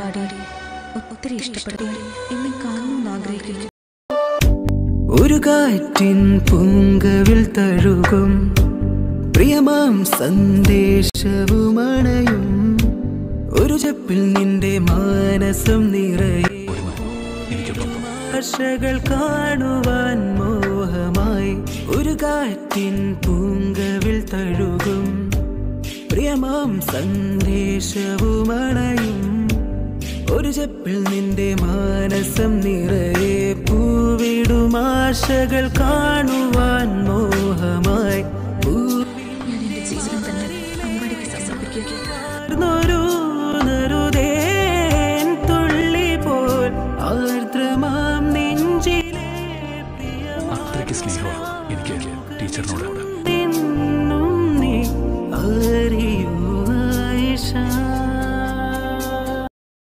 പാടി ഒത്തിരി ഇഷ്ടപ്പെടുത്തി എന്നെ കാണണമെന്ന് ആഗ്രഹിക്കുന്നു ഒരു കാറ്റിൻ പൂങ്കവിൽ തഴുകും പ്രിയമാം സന്ദേശവുമണയും ഒരു ചെപ്പിൽ നിന്റെ മാനസം നിറയെ ആശകൾ കാണുവാൻ മോഹമായി ഒരു കാറ്റിൻ പൂങ്കവിൽ തഴുകും പ്രിയമാം സന്ദേശവുമണയും ഒരു ചെപ്പിൽ നിന്റെ മാനസം നിറയെ പൂവിടും ആശകൾ കാണുവാൻ മോ